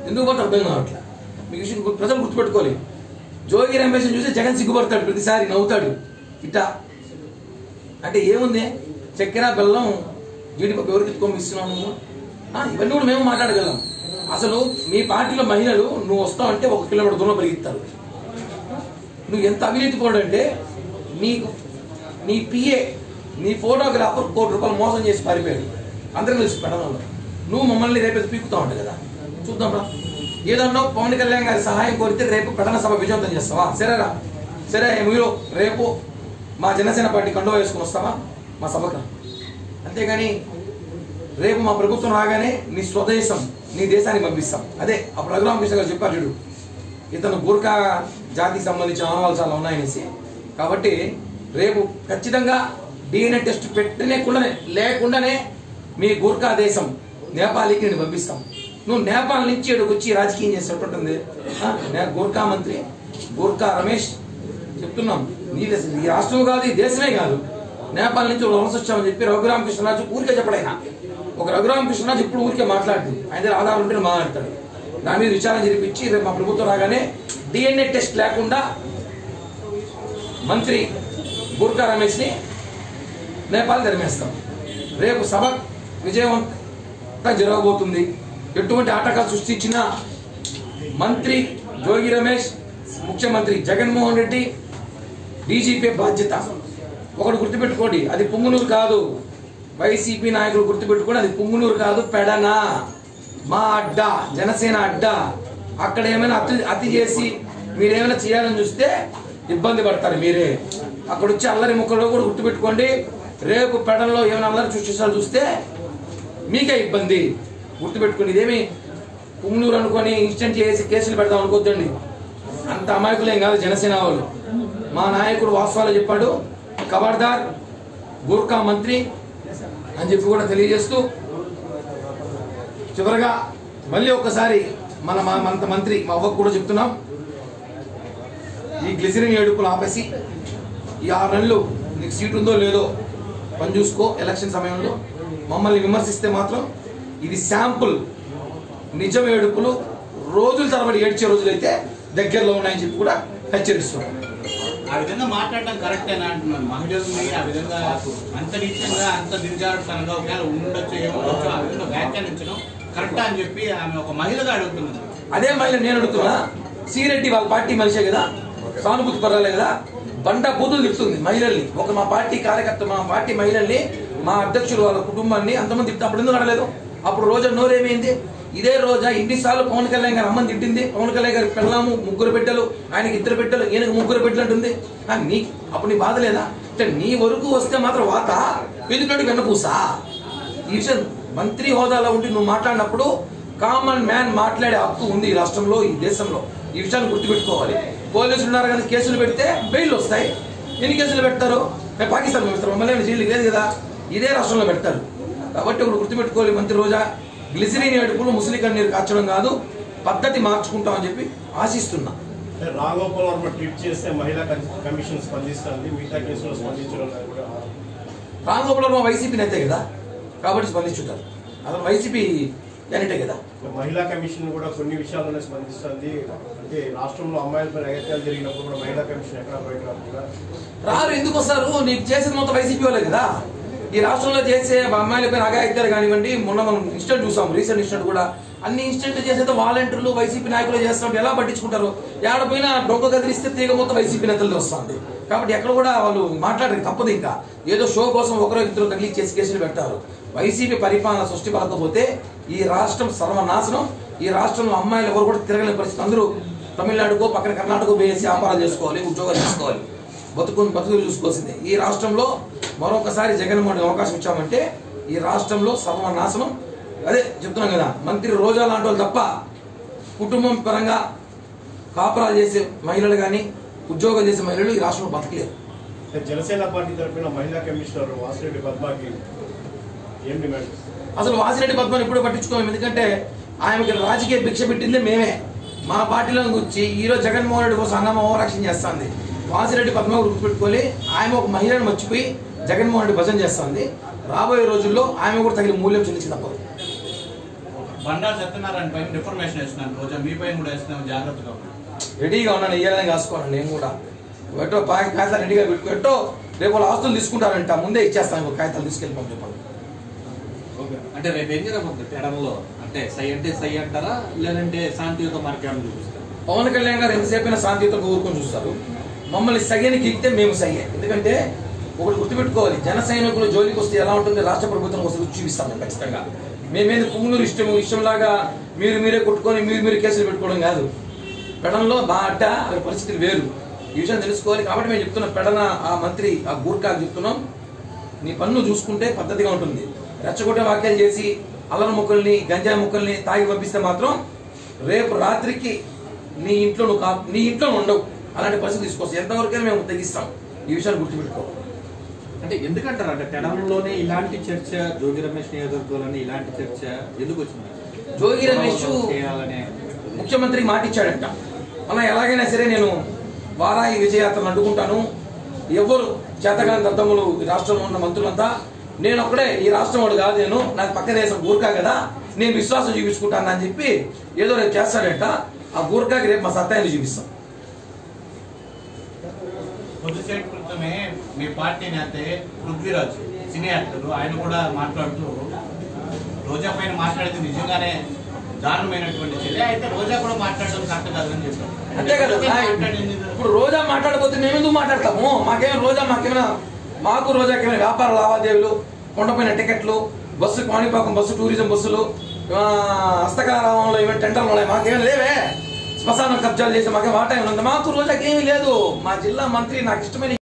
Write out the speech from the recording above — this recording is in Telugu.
ఎందుకు పోతే అర్థం కావట్లే మీకు విషయం గు- ప్రజలు గుర్తుపెట్టుకోవాలి జోగి రమేష్ చూసి జగన్ సిగ్గుపడతాడు ప్రతిసారి నవ్వుతాడు ఇట్టా అంటే ఏముంది చక్కెర బెల్లం జీడిపప్పు ఎవరికి ఎత్తుకొని ఇస్తున్నావు నువ్వు ఆ, ఇవన్నీ కూడా మేము మాట్లాడగలం అసలు మీ పార్టీలో మహిళలు నువ్వు వస్తావు అంటే ఒక కిలోమీటర్ దూరం పరిగెత్తారు నువ్వు ఎంత అవినీతి పోడు అంటే నీకు నీ పిఏ నీ ఫోటోగ్రాఫర్ కోటి రూపాయలు మోసం చేసి పారిపోయాడు అందరికీ తెలుసు పెడనంలో నువ్వు మమ్మల్ని రేపు పీకుతా ఉంటావు కదా చూద్దాం రా ఏదన్నా పవన్ కళ్యాణ్ గారి సహాయం కోరితే రేపు ప్రధాన సభ విజయవంతం చేస్తావా సరేరా సరే మీరు రేపు మా జనసేన పార్టీ కండువా వేసుకుని వస్తావా మా సభకు అంతేగాని రేపు మా ప్రభుత్వం రాగానే నీ స్వదేశం నీ దేశానికి పంపిస్తాం అదే అప్పుడు రఘురామకృష్ణ గారు చెప్పారు చూడు ఇతను గూర్ఖా జాతికి సంబంధించిన ఆనవాళ్ళు చాలా ఉన్నాయనేసి కాబట్టి రేపు ఖచ్చితంగా డిఎన్ఏ టెస్ట్ పెట్టలేకుండానే లేకుండానే మీ గూర్ఖా దేశం నేపాల్కి నేను పంపిస్తాం నువ్వు నేపాల్ నుంచి ఇక్కడికి వచ్చి రాజకీయం చేసేటట్టుంది ఆ? నే- గూర్ఖా మంత్రి గూర్ఖా రమేష్ చెప్తున్నాం నీ దేశం ఈ రాష్ట్రం కాదు ఈ దేశమే కాదు నేపాల్ నుంచి ఒక వలస వచ్చామని చెప్పి రఘురామకృష్ణరాజు ఊరికే చెప్పడైనా ఒక రఘురామకృష్ణరాజు ఇప్పుడు ఊరికే మాట్లాడుతుంది ఆయన దగ్గర ఆధారం ఉంటే మాట్లాడతాడు దాని మీద విచారణ జరిపించి రేపు మా ప్రభుత్వం రాగానే డిఎన్ఏ టెస్ట్ లేకుండా మంత్రి గూర్ఖా రమేష్ని నేపాల్ తరిమేస్తాం రేపు సభ విజయవంతంగా జరగబోతుంది ఎటువంటి ఆటకాలు సృష్టించిన మంత్రి జోగి రమేష్ ముఖ్యమంత్రి జగన్మోహన్ రెడ్డి డీజీపీ బాధ్యత ఒకటి గుర్తుపెట్టుకోండి అది పుంగునూరు కాదు వైసీపీ నాయకులు గుర్తుపెట్టుకోండి అది పుంగునూరు కాదు పెడన మా అడ్డ జనసేన అడ్డ అక్కడ ఏమైనా అతి అతి చేసి మీరేమైనా చేయాలని చూస్తే ఇబ్బంది పడతారు మీరే అక్కడ వచ్చి అల్లరి ముక్కలో కూడా గుర్తుపెట్టుకోండి రేపు పెడల్లో ఏమైనా అల్లరి సృష్టించాలి చూస్తే మీకే ఇబ్బంది గుర్తుపెట్టుకోండి ఇదేమి పుంగునూరు అనుకొని ఇన్స్టెంట్ చేసి కేసులు పెడదాం అనుకోద్దండి అంత అమాయకులేం కాదు జనసేన వాళ్ళు మా నాయకుడు వాస్తవాలు చెప్పాడు ఖబర్దార్ గూర్ఖా మంత్రి అని చెప్పి కూడా తెలియజేస్తూ చివరగా మళ్ళీ ఒక్కసారి మన మా మన మంత్రి మా అవ్వకు కూడా చెప్తున్నాం ఈ గ్లిసరిన్ ఏడుపులు ఆపేసి ఈ ఆరు నెలలు నీకు సీట్ ఉందో లేదో పని చూసుకో ఎలక్షన్ సమయంలో మమ్మల్ని విమర్శిస్తే మాత్రం ఇది శాంపుల్ నిజం ఏడుపులు రోజుల తరబడి ఏడ్చే రోజులైతే దగ్గరలో ఉన్నాయని చెప్పి కూడా హెచ్చరిస్తున్నాం ఆ విధంగా మాట్లాడడం కరెక్టేనా అంటున్నాను మహిళల్ని ఆ విధంగా అంత నీచంగా అంత దిగజారుతనంగా ఒకవేళ ఉండొచ్చు ఏముండొచ్చు ఆ విధంగా వ్యాఖ్యానించడం కరెక్టా అని చెప్పి ఆమె ఒక మహిళగా అడుగుతున్నది అదే మహిళ నేను అడుగుతున్నా సిరెడ్డి వాళ్ళ పార్టీ మనిషే కదా సానుభూతి పర్వాలే కదా బండ బూతులు తిప్పుతుంది మహిళల్ని ఒక మా పార్టీ కార్యకర్త మా పార్టీ మహిళల్ని మా అధ్యక్షులు వాళ్ళ కుటుంబాన్ని అంతమంది తిట్టి అప్పుడు ఎందుకు అడలేదు అప్పుడు రోజా నోరేమైంది ఇదే రోజా ఇన్నిసార్లు పవన్ కళ్యాణ్ గారు అమ్మని తిట్టింది పవన్ కళ్యాణ్ గారి పిల్లము ముగ్గురు బిడ్డలు ఆయనకి ఇద్దరు బిడ్డలు ఈయనకి ముగ్గురు బిడ్డలు అంటుంది ఆ, నీ అప్పుడు నీ బాధ లేదా అంటే నీ వరకు వస్తే మాత్రం వాత ఎదుటి వెన్నపూసా ఈ విషయం మంత్రి హోదాలో ఉండి నువ్వు మాట్లాడినప్పుడు కామన్ మ్యాన్ మాట్లాడే హక్కు ఉంది ఈ రాష్ట్రంలో ఈ దేశంలో ఈ విషయాన్ని గుర్తుపెట్టుకోవాలి పోలీసులు ఉన్నారు కానీ కేసులు పెడితే బెయిల్ వస్తాయి ఎన్ని కేసులు పెడతారు మేము పాకిస్తాన్ పంపిస్తారు మమ్మల్ని ఏమైనా జైలుకి లేదు కదా ఇదే రాష్ట్రంలో పెడతారు కాబట్టి ఒకటి గుర్తుపెట్టుకోవాలి మంత్రి రోజా గ్లిసిరిన్ ఏడుపులు ముసలి కన్నీరు కాచడం కాదు పద్ధతి మార్చుకుంటామని చెప్పి ఆశిస్తున్నా అంటే రాఘోపాల్ వర్మ ట్వీట్ చేస్తే మహిళా కమి- కమిషన్ స్పందిస్తుంది మిగతా కేసులో స్పందించడం లేదు కూడా రామగోపాల వైసీపీ నేతే కదా కాబట్టి స్పందించుంటారు అసలు వైసీపీ క్యాండిడేటే కదా మహిళా కమిషన్ కూడా కొన్ని విషయాల్లోనే స్పందిస్తుంది అంటే రాష్ట్రంలో అమ్మాయిలపై అగత్యాలు జరిగినప్పుడు కూడా మహిళా కమిషన్ ఎక్కడ బయట కూడా రారు ఎందుకు వస్తారు నీకు చేసేది మొత్తం వైసీపీ వాళ్ళే కదా ఈ రాష్ట్రంలో చేసే అమ్మాయిలపై అగాయిత్యాలు కానివ్వండి మొన్న మనం ఇన్స్టెంట్ చూసాం రీసెంట్ ఇన్స్టెంట్ కూడా అన్ని ఇన్స్టెంట్ చేసేది వాలంటీర్లు వైసీపీ నాయకులు చేస్తుంటే ఎలా పట్టించుకుంటారు ఏడపోయినా డొంక కదిలిస్తే తీగ మొత్తం వైసీపీ నేతలు వస్తుంది కాబట్టి ఎక్కడ కూడా వాళ్ళు మాట్లాడరు తప్పదు ఇంకా ఏదో షో కోసం ఒకరో ఇద్దరు తగిలి చేసి కేసులు పెట్టారు వైసీపీ పరిపాలన సృష్టి పలకపోతే ఈ రాష్ట్రం సర్వనాశనం ఈ రాష్ట్రంలో అమ్మాయిలు ఎవరు కూడా తిరగలేని పరిస్థితి అందరూ తమిళనాడుకో పక్కన కర్ణాటక పోయేసి వ్యాపారాలు చేసుకోవాలి ఉద్యోగాలు చేసుకోవాలి బతుకుని బతుకులు చూసుకోవాల్సిందే ఈ రాష్ట్రంలో మరొకసారి జగన్మోహన్ అవకాశం ఇచ్చామంటే ఈ రాష్ట్రంలో సర్వనాశనం అదే చెప్తున్నాం కదా మంత్రి రోజా లాంటి వాళ్ళు తప్ప కుటుంబం పరంగా కాపురాలు చేసే మహిళలు కానీ ఉద్యోగాలు చేసే మహిళలు ఈ రాష్ట్రంలో బతకలేరు అంటే జనసేన పార్టీ తరఫున మహిళా కమిషనర్ వాసిరెడ్డి పద్మాకి ఏం డిమాండ్ అసలు వాసిరెడ్డి పద్మని ఎప్పుడూ పట్టించుకోము ఎందుకంటే ఆమెకి రాజకీయ భిక్ష పెట్టింది మేమే మా పార్టీలో గురించి ఈరోజు జగన్మోహన్ రెడ్డి కోసం అన్నమ్మ ఓవరాక్షన్ చేస్తుంది వాసిరెడ్డి పద్మ కూడా గుర్తుపెట్టుకోవాలి ఆమె ఒక మహిళను మర్చిపోయి జగన్మోహన్ రెడ్డి భజన చేస్తుంది రాబోయే రోజుల్లో ఆమె కూడా తగిన మూల్యం చెల్లించి తప్పదు బండా సత్యనారాయణ పైన డిఫర్మేషన్ వేస్తున్నాను రోజా మీ పైన కూడా వేస్తున్నాం జాగ్రత్తగా ఉండండి. రెడీగా ఉన్నాను ఇయ్యాలని కాసుకోనండి నేను కూడా ఎట్టో పాకి కాగితాలు రెడీగా పెట్టుకో ఎట్టో రేపు వాళ్ళ ఆస్తులు తీసుకుంటారంట ముందే ఇచ్చేస్తాను ఇంకో కాగితాలు తీసుకెళ్ళిపోమని చెప్పండి అంటే రేపు ఏం జరగబోతుంది తెడంలో అంటే సై అంటే సై అంటారా లేదంటే శాంతియుత మార్గాన్ని చూపిస్తారు పవన్ కళ్యాణ్ గారు ఎంతసేపైనా శాంతియుతంగా ఊరుకొని చూస్తారు మమ్మల్ని సయ్యని గిక్తే మేము సయ్యే ఎందుకంటే ఒకటి గుర్తుపెట్టుకోవాలి జన సైనికులు జోలికి వస్తే ఎలా ఉంటుంది రాష్ట్ర ప్రభుత్వం వస్తే రుచి చూపిస్తాం మేము ఖచ్చితంగా మేమేది పుంగునూరు ఇష్టం ఇష్టంలాగా మీరు మీరే కొట్టుకొని మీరు మీరు కేసులు పెట్టుకోవడం కాదు పెడంలో మా అడ్డ అక్కడ పరిస్థితులు వేరు ఈ విషయం తెలుసుకోవాలి కాబట్టి మేము చెప్తున్నాం పెడన ఆ మంత్రి ఆ గూర్ఖాకు చెప్తున్నాం నీ పన్ను చూసుకుంటే పద్ధతిగా ఉంటుంది రెచ్చగొట్టే వాక్యాలు చేసి అల్లరి ముక్కల్ని గంజాయి ముక్కల్ని తాగి పంపిస్తే మాత్రం రేపు రాత్రికి నీ ఇంట్లో నువ్వు కా నీ ఇంట్లో నువ్వు ఉండవు అలాంటి పరిస్థితి తీసుకొస్తాం ఎంతవరకైనా మేము తగ్గిస్తాం ఈ విషయాన్ని గుర్తుపెట్టుకో అంటే ఎందుకంటారు అంటే తెడంలోనే ఇలాంటి చర్చ జోగి రమేష్ నియోజకవర్గంలోనే ఇలాంటి చర్చ ఎందుకు వచ్చింది జోగి రమేష్ చేయాలనే ముఖ్యమంత్రికి మాట ఇచ్చాడంట అలా ఎలాగైనా సరే నేను వారాయి విజయయాత్రను అడ్డుకుంటాను ఎవరు చేతగాని దద్దములు ఈ రాష్ట్రంలో ఉన్న మంత్రులంతా నేను ఒక్కడే ఈ రాష్ట్రం వాడు కాదు నేను నాకు పక్క దేశం గూర్ఖా కదా నేను విశ్వాసం చూపించుకుంటాను అని చెప్పి ఏదో రేపు చేస్తాడంట ఆ గూర్ఖాకి రేపు మా సత్తాన్ని చూపిస్తాం కొద్దిసేపు క్రితమే మీ పార్టీ నేత పృథ్వీరాజ్ సినీ యాక్టర్ ఆయన కూడా మాట్లాడుతూ రోజా పైన మాట్లాడితే నిజంగానే దారుణమైనటువంటి చర్య అయితే రోజా కూడా మాట్లాడడం కరెక్ట్ కాదని చెప్పారు అంతే కదా మాట్లాడింది ఇప్పుడు రోజా మాట్లాడకపోతే మేము ఎందుకు మాట్లాడతాము మాకేమైనా రోజా మాకేమైనా మాకు రోజాకి ఏమైనా వ్యాపార లావాదేవీలు కొండపోయిన టికెట్లు బస్సు కాణిపాకం బస్సు టూరిజం బస్సులు ఆ, హస్తకళారామంలో ఏమైనా టెండర్లు ఉన్నాయి మాకేమైనా లేవే శ్మశానం కబ్జాలు చేసి మాకేం వాటా ఏమైనా ఉందా మాకు రోజాకి ఏమీ లేదు మా జిల్లా మంత్రి నాకు ఇష్టమైన